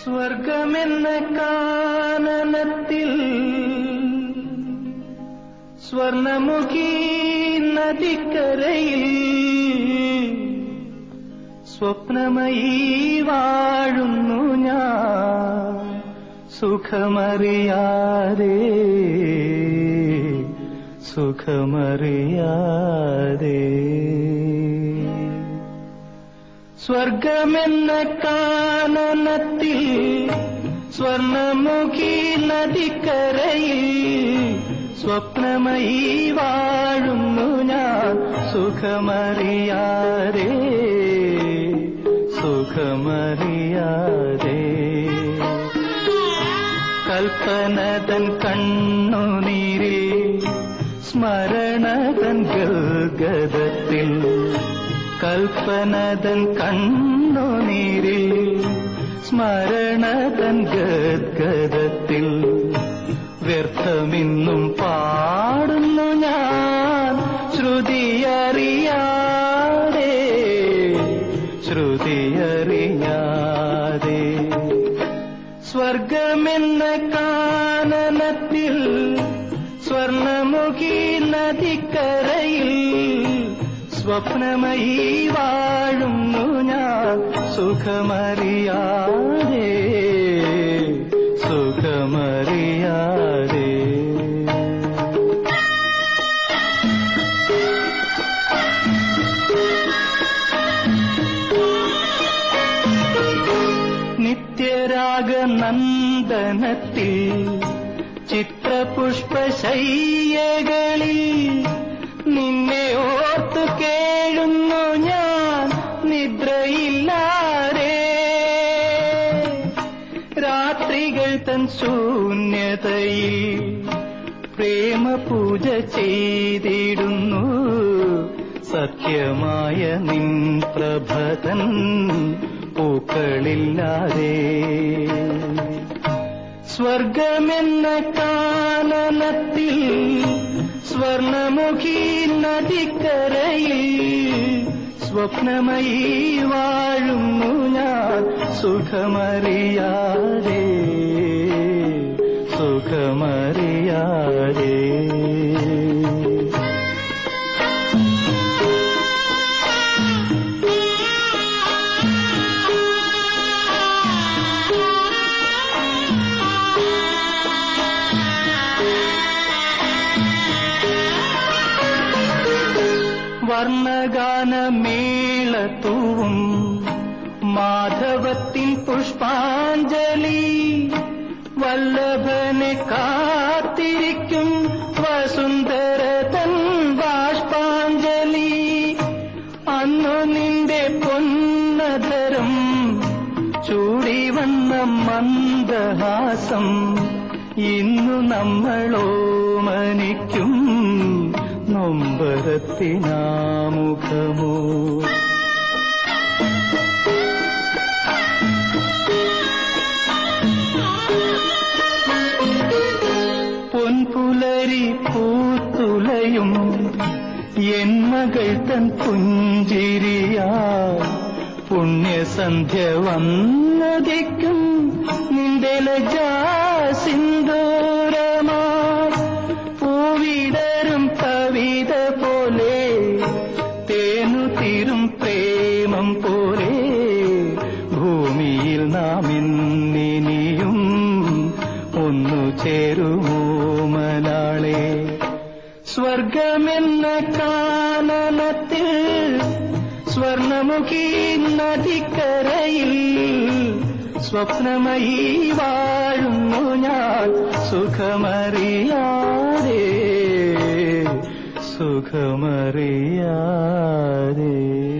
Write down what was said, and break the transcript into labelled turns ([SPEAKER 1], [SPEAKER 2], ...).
[SPEAKER 1] സ്വർഗമെന്ന കാനനത്തിൽ സ്വർണമുഖി നദിക്കരയിൽ സ്വപ്നമയി വാഴുന്നു ഞാൻ സുഖമറിയാതെ സുഖമറിയാതെ സ്വർഗമെന്ന കാനനത്തിൽ സ്വർണമുഖി നദിക്കരയിൽ സ്വപ്നമയി വാഴുന്നു ഞാൻ സുഖമറിയാതെ സുഖമറിയാതെ കൽപ്പനതൻ കണ്ണുനീരിൽ സ്മരണതൻ ഗൽഗതത്തിൽ കൽപ്പനതൻ കണ്ണുനീരിൽ സ്മരണതൻ ഗദ്ഗതത്തിൽ വ്യർത്ഥമിന്നും പാടുന്നു ഞാൻ ശ്രുതിയറിയാതെ ശ്രുതിയറിയാതെ സ്വർഗമെന്ന കാനനത്തിൽ സ്വർണമുഖി നദിക്കരയിൽ സ്വപ്നമയി വാഴുന്നു ഞാൻ സുഖമറിയാതെ സുഖമറിയാതെ നിത്യരാഗനന്ദനത്തിൽ ചിത്രപുഷ്പശയ്യകളിൽ നിന്നെ ഓർത്തു കേഴുന്നു ഞാൻ നിദ്രയില്ലാതെ രാത്രികൾ തൻ ശൂന്യതയിൽ പ്രേമപൂജ ചെയ്തിടുന്നു സത്യമായ നിൻ പ്രഭതൻ പൂക്കളില്ലാതെ സ്വർഗമെന്ന കാനനത്തിൽ സ്വർണമുഖി നദിക്കരയിൽ സ്വപ്നമയി വാഴുന്നു ഞാൻ സുഖമറിയാതെ സുഖമറിയാതെ വർണ്ണഗാനമേളത്തൂവും മാധവത്തിൻ പുഷ്പാഞ്ജലി വല്ലഭനെ കാത്തിരിക്കും വസുന്ധര തൻ ബാഷ്പാഞ്ജലി അന്നു നിന്റെ പൊന്നധരം ചൂടി വന്ന മന്ദഹാസം ഇന്നു നമ്മളോ മനിക്കും നൊമ്പരത്തിനാമുഖമോ പൊൻപുലരി പൂത്തുലയും എൻ മകൾ തൻ പുഞ്ചിരിയാ പുണ്യസന്ധ്യ വന്നതിക്കും നിന്റെ ലജാ സിന്ദൂരമാ പൂവിടരും കവിത പോലെ തേനു തീരും പ്രേമം പോലെ ഭൂമിയിൽ നാം ഇന്നിനിയും ഒന്നു ചേരുമോ മലാളെ സ്വർഗമെന്ന കാനനത്തിൽ സ്വർണമുഖി നദിക്കരയിൽ സ്വപ്നമയി വാഴുന്നു ഞാൻ സുഖമറിയാതെ സുഖമറിയാതെ